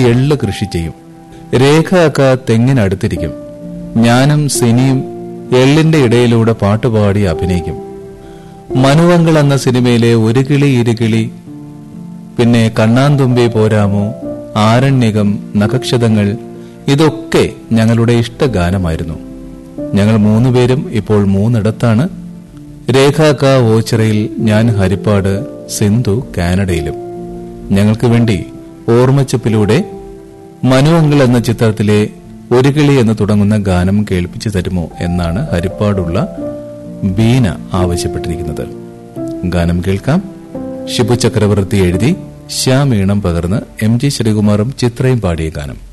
എള്ള് കൃഷി ചെയ്യും രേഖ അക്ക തെങ്ങിനടുത്തിരിക്കും ഞാനും സിനിയും എള്ളിന്റെ ഇടയിലൂടെ പാട്ടുപാടി അഭിനയിക്കും മനുവങ്കൾ എന്ന സിനിമയിലെ ഒരു കിളി ഇരുകിളി പിന്നെ കണ്ണാന്തുമ്പി പോരാമോ ആരണ്യകം നഖക്ഷതങ്ങൾ ഇതൊക്കെ ഞങ്ങളുടെ ഇഷ്ടഗാനമായിരുന്നു ഞങ്ങൾ മൂന്നുപേരും ഇപ്പോൾ മൂന്നിടത്താണ് രേഖാക്ക ഓച്ചിറയിൽ ഞാൻ ഹരിപ്പാട് സിന്ധു കാനഡയിലും ഞങ്ങൾക്ക് വേണ്ടി ഓർമ്മച്ചപ്പിലൂടെ മനുവങ്കൾ എന്ന ചിത്രത്തിലെ ഒരു കിളി എന്ന് തുടങ്ങുന്ന ഗാനം കേൾപ്പിച്ചു തരുമോ എന്നാണ് ഹരിപ്പാടുള്ള ബീന ആവശ്യപ്പെട്ടിരിക്കുന്നത് ഗാനം കേൾക്കാം ഷിബു ചക്രവർത്തി എഴുതി ശ്യാമീണം പകർന്ന് എം ജി ശ്രീകുമാറും ചിത്രയും പാടിയ ഗാനം